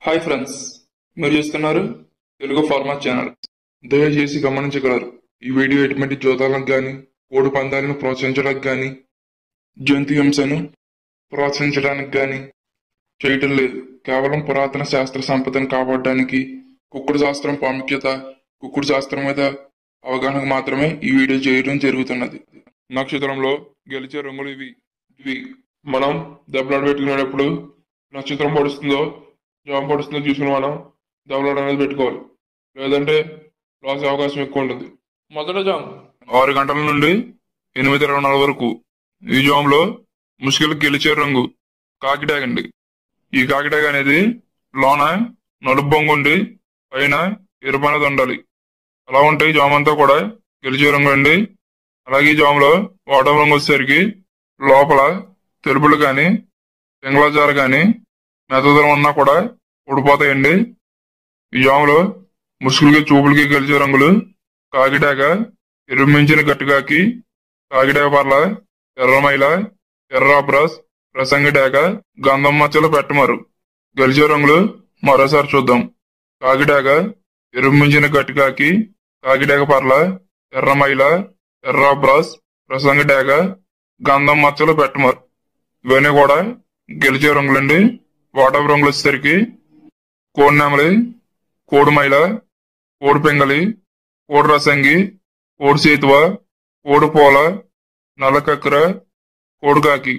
hi friends మీరు చూస్తున్నారు Telugu format channel దయచేసి గమనించగలరు ఈ వీడియో ఎటువంటి జోదాలకు కానీ కోడి పందాలను ప్రోత్సహించడానికి కానీ జంతు హింసను ప్రోత్సహించడానికి కానీ చేయటం లేదు కేవలం పురాతన శాస్త్ర సంపదను కాపాడడానికి కుక్కుడు శాస్త్రం ప్రాముఖ్యత కుక్కుడు శాస్త్రం మీద అవగాహనకు మాత్రమే ఈ వీడియో చేయడం జరుగుతున్నది నక్షత్రంలో గెలిచే రంగులు ఇవి ఇవి మనం దెబ్బలాట పెట్టుకునేటప్పుడు నక్షత్రం పడుస్తుందో జామ పడుస్తుందో చూసుకుని మనం దెబ్బలాట అనేది పెట్టుకోవాలి లేదంటే లాస్ అవకాశం ఎక్కువ ఉంటుంది మొదట జామ్ ఆరు గంటల నుండి ఎనిమిది ఇరవై నాలుగు వరకు ఈ జామ్లో ముసుగులు గెలిచే రంగు కాకిటాగ్ అండి ఈ కాకిటాగ్ అనేది లోన నలుపు బొంగు ఉండి పైన ఎరుపు అనేది ఉండాలి అలా ఉంటే ఈ జామ్ అంతా కూడా గెలిచే రంగు అండి అలాగే ఈ జామ్లో వాటర్ రంగు వచ్చేసరికి లోపల తెలుపులు కానీ పింగళజారు కానీ మెతదరం ఉన్నా కూడా ఊడిపోతాయండి ఈ జాములో ముసుగులకి చూపులకి గెలిచే రంగులు కాకిటాక ఎరుమించిన గట్టుకాకి కాకిటాక పర్ల ఎర్రమైల ఎర్రాబ్రస్ ప్రసంగిటాక గంధం మచ్చలు పెట్టమరు గెలిచే రంగులు మరోసారి చూద్దాం కాకిటాక ఎరుమించిన గట్టుకాకి కాకిటాక పర్ల ఎర్రమైల ఎర్రాబ్రస్ ప్రసంగిటాక గంధం మచ్చలు పెట్టమరు ఇవన్నీ కూడా గెలిచే రంగులండి వాటర్ రంగులు వచ్చేసరికి కోడి నెమలి కోడి మైల కోడి పింగలి కోడి రసంగి కోడి సేతువ కోడి పోల నల్ల కక్కర కోడి కాకి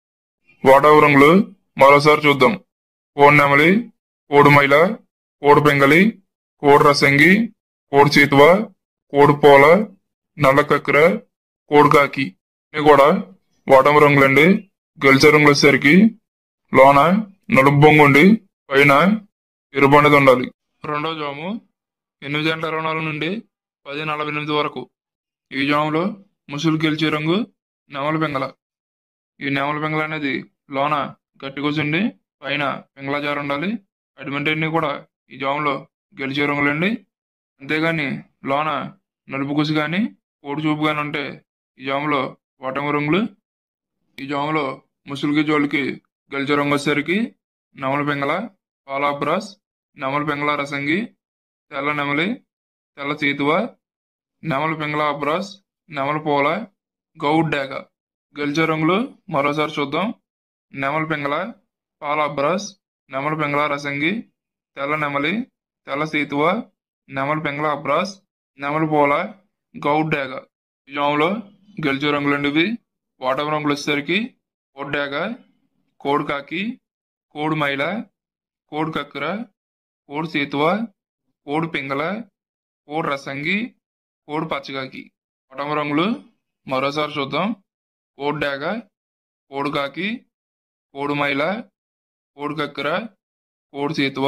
వాటర్ రంగులు మరోసారి చూద్దాం కోడి నెమలి కోడి మైల కోడి పింగలి కోడి రసంగి కోడి చేతువ కోడి పోల నల్ల కక్కర కోడి కాకి ఇవి కూడా వాటం రంగులండి గెలిచే రంగులు వచ్చేసరికి లోన నలుపు బొంగు ఉండి పైన ఎరుపు అనేది ఉండాలి రెండో జాము ఎనిమిది గంటల ఇరవై నాలుగు నుండి పది నలభై ఎనిమిది వరకు ఈ జాములో ముసులు గెలిచే రంగు నెమల పెంగల ఈ నెమల పెంగల అనేది లోన గట్టి కూర్చుండి పైన పెంగళ జారు ఉండాలి అటువంటి కూడా ఈ జాములో గెలిచే రంగులండి అంతేగాని లోన నలుపు కుసి కానీ కోడి చూపు కానీ ఉంటే ఈ జాములో వాటమి రంగులు ఈ జాములో ముసులుకి జోలికి గెలిచే రంగు వచ్చేసరికి నెమల పెంగల పాలాబ్రాస్ నెమల పెంగళ రసంగి తెల్ల నెమలి తెల్ల చేతువ నెమల పెంగళ అబ్రాస్ నెమల పోల గౌడ్ డేగ గెలిచే రంగులు మరోసారి చూద్దాం నెమల పెంగళ పాల అబ్రాస్ నెమల పెంగళ రసంగి తెల్ల నెమలి తెల్ల సీతువ నెమల పెంగళ అబ్రాస్ నెమల పోల గౌడ్ డేగ ఈ జాములో గెలిచే రంగులండి ఇవి వాటర్ రంగులు వచ్చేసరికి కోడి డేగ కోడి కాకి కోడి మైల కోడి కక్కుర కోడి సేతువ కోడి పింగళ కోడి రసంగి కోడి పచ్చగాకి పటమ రంగులు మరోసారి చూద్దాం కోడి డాగ కోడి కాకి కోడి మైల కోడి కక్కుర కోడి సేతువ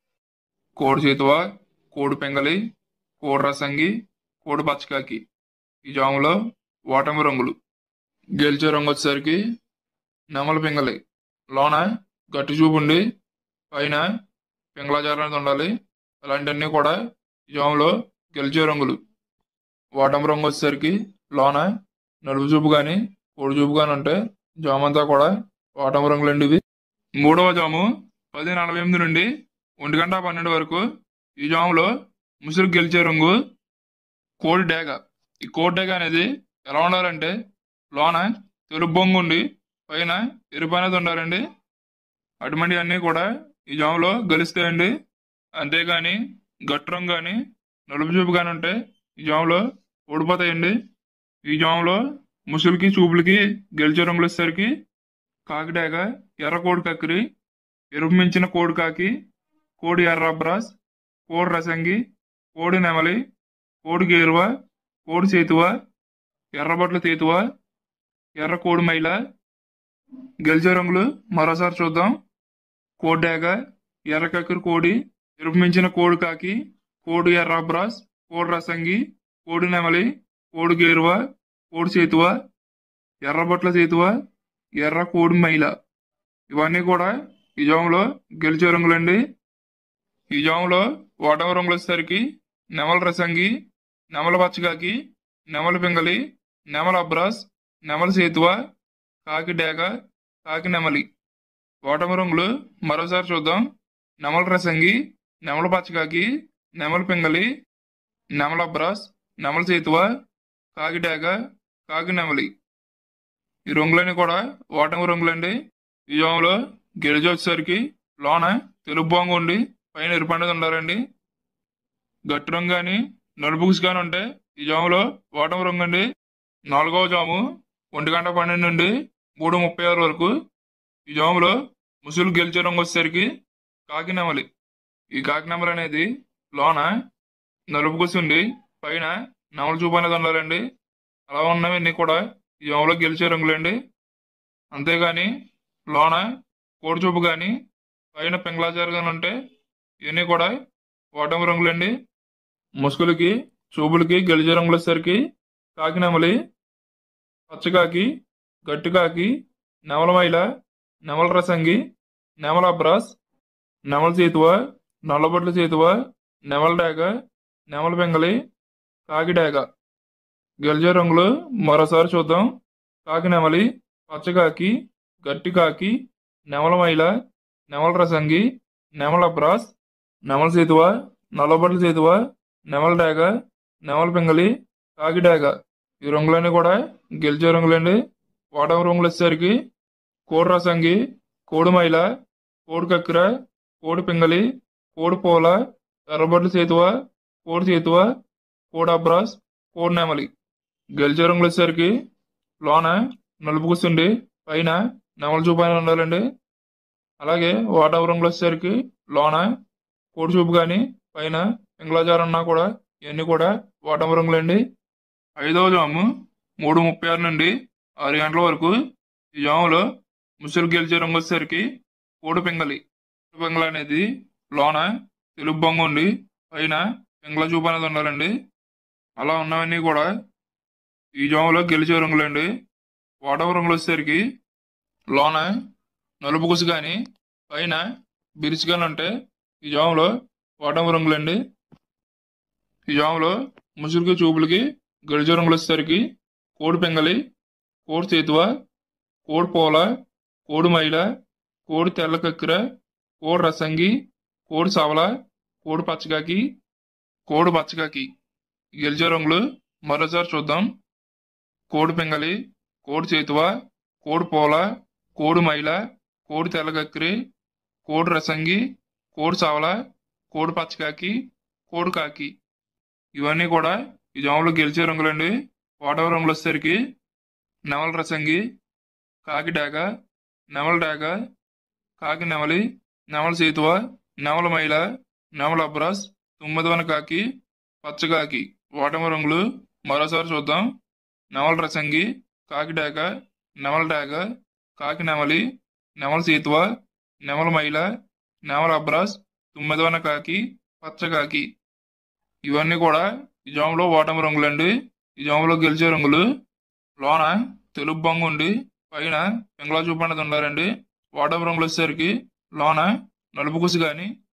కోడి సేతువ కోడి పింగళి కోడి రసంగి కోడి పచ్చకాకి ఈ జాములో ఓటమి రంగులు గెలిచే రంగు వచ్చేసరికి నెమల పింగళి లోన గట్టి చూపు ఉండి పైన పింగళాచారం అనేది ఉండాలి అలాంటివన్నీ కూడా ఈ జాములో గెలిచే రంగులు వాటం రంగు వచ్చేసరికి లోన నలుపు చూపు కానీ కోడి చూపు కానీ ఉంటే జాము అంతా కూడా వాటం రంగులండి ఇవి మూడవ జాము పది నలభై ఎనిమిది నుండి ఒంటి గంట పన్నెండు వరకు ఈ జాములో ముసురు గెలిచే రంగు కోడి డేగ ఈ కోడి డేగ అనేది ఎలా ఉండాలంటే లోన తెలుపు బొంగు ఉండి పైన ఎరుపు అనేది ఉండాలండి అటువంటి అన్నీ కూడా ఈ జాములో గెలుస్తాయండి అంతేగాని గట్టు రంగు కానీ నలుపు చూపు కానీ ఉంటే ఈ జాములో ఓడిపోతాయండి ఈ జాములో ముసులకి చూపులకి గెలిచే రంగులు వచ్చేసరికి కాకిడాక ఎర్ర కోడి కక్కిరి ఎరుపు మించిన కోడి కాకి కోడి ఎర్రబ్రాస్ కోడి రసంగి కోడి నెమలి కోడి గేరువ కోడి సేతువ ఎర్రబొట్ల తేతువ ఎర్ర కోడి మైల గెలిచే రంగులు మరోసారి చూద్దాం కోడాక ఎర్ర కక్కరి కోడి ఎరుపు మించిన కోడి కాకి కోడి ఎర్రబ్రాస్ కోడి రసంగి కోడి నెమలి కోడి గేరువ కోడి చేతువ ఎర్రబొట్ల చేతువ ఎర్ర కోడి మైల ఇవన్నీ కూడా ఈ జాములో గెలిచే రంగులండి ఈ జాములో ఓటమి రంగులు వచ్చేసరికి నెమల రసంగి నెమల పచ్చకాకి నెమల పింగలి నెమల అబ్రాస్ నెమల సేతువ కాకి డేగ కాకి నెమలి ఓటమి రంగులు మరోసారి చూద్దాం నెమల రసంగి నెమల పచ్చకాకి నెమల పింగళి నెమల బ్రాస్ నెమల చేతువ కాకి డేగ కాకి నెమలి ఈ రంగులన్నీ కూడా ఓటమి రంగులండి ఈ జాములో గిరిజ వచ్చేసరికి లోన తెలుపు బొంగు ఉండి పైన ఎరుపండుగా ఉండాలండి గట్టి రంగు కానీ నలుపుగుసు కానీ ఉంటే ఈ జాములో ఓటమి రంగు అండి నాలుగవ జాము ఒంటి గంట పన్నెండు నుండి మూడు ముప్పై ఆరు వరకు ఈ జాములో ముసులు గెలిచే రంగు వచ్చేసరికి కాకి నెమలి ఈ కాకి నెమలి అనేది లోన నలుపు కూర్చుండి పైన నెమల చూపు అనేది ఉండాలండి అలా ఉన్నవన్నీ కూడా ఈ జాములో గెలిచే రంగులండి అంతేగాని లోన కోడి చూపు కానీ పైన పింగళాచారు కానీ ఉంటే ఇవన్నీ కూడా ఓటమి రంగులండి ముసుగులకి చూపులకి గెలిచే రంగులు వచ్చేసరికి కాకి నెమలి పచ్చకాకి గట్టికాకి నెమల మైల నెమల రసంగి నెమల అబ్రాస్ నెమల చేతువ నల్లబొట్ల చేతువ నెమల డేగ నెమల బెంగలి కాకి డేగ గెలిచే రంగులు మరోసారి చూద్దాం కాకి నెమలి పచ్చకాకి గట్టి కాకి నెమల మైల నెమల రసంగి నెమల అబ్రాస్ నెమల చేతువ నల్లబొట్ల చేతువ నెమల డేగ నెమల పింగలి కాకి డేగ ఈ రంగులన్నీ కూడా గెలిచే రంగులండి ఓటమి రంగులు వచ్చేసరికి కోడి రసంగి కోడి మైల కోడి కక్కిర కోడి పింగలి కోడి పూల ఎర్రబొట్ల చేతువ కోడి చేతువ కోడి అబ్రాస్ కోడి నెమలి గెలిచే రంగులు వచ్చేసరికి లోన నలుపు కూర్చుండి పైన నెమల చూపైన ఉండాలండి అలాగే ఓటమి రంగులు వచ్చేసరికి లోన కోడి చూపు కానీ పైన పింగళాచారం ఉన్నా కూడా ఇవన్నీ కూడా ఓటమి రంగులండి ఐదవ జాము మూడు ముప్పై ఆరు నుండి ఆరు గంటల వరకు ఈ జాములో ముసులు గెలిచే రంగు వచ్చేసరికి కోడి పింగలి కోడి పింగళి అనేది లోన తెలుపు బొంగు ఉండి పైన పింగళ చూపు అనేది ఉండాలండి అలా ఉన్నవన్నీ కూడా ఈ జాములో గెలిచే రంగులండి ఓటమి రంగులు వచ్చేసరికి లోన నలుపు కుసు కానీ పైన బిరుసు కానీ ఉంటే ఈ జాములో ఓటమి రంగులండి ఈ జాములో ముసురుకి చూపులకి గడిజ రంగులు వచ్చేసరికి కోడి పింగలి కోడి చేతువ కోడి పోల కోడి మైల కోడి తెల్ల కక్కిర కోడి రసంగి కోడి సవల కోడి పచ్చకాకి కోడి పచ్చకాకి గెలిచే రంగులు మరోసారి చూద్దాం కోడి పింగలి కోడి చేతువ కోడి పోల కోడి మైల కోడి తెల్ల కక్కిరి కోడి రసంగి కోడి సవల కోడి పచ్చకాకి కోడి కాకి ఇవన్నీ కూడా ఈ జాములో గెలిచే రంగులండి ఓటమి రంగులు వచ్చేసరికి నెమల రసంగి కాకి డాగ నెమల డాగ కాకి నెమలి నెమల సేతువ నెమల మైల నెమల అబ్రాస్ తుమ్మదవన కాకి పచ్చకాకి ఓటమి రంగులు మరోసారి చూద్దాం నెమల రసంగి కాకి డాగ నెమల డాగ కాకి నెమలి నెమల సేతువ నెమల మైల నెమల అబ్రాస్ తుమ్మెదవన కాకి పచ్చకాకి ఇవన్నీ కూడా ఈ జాములో ఓటమి రంగులండి ఈ జాములో గెలిచే రంగులు లోన తెలుపు బొంగు ఉండి పైన పింగళా చూపు అనేది ఉండాలండి ఓటమి రంగులు వచ్చేసరికి లోన నలుపు కుసి కానీ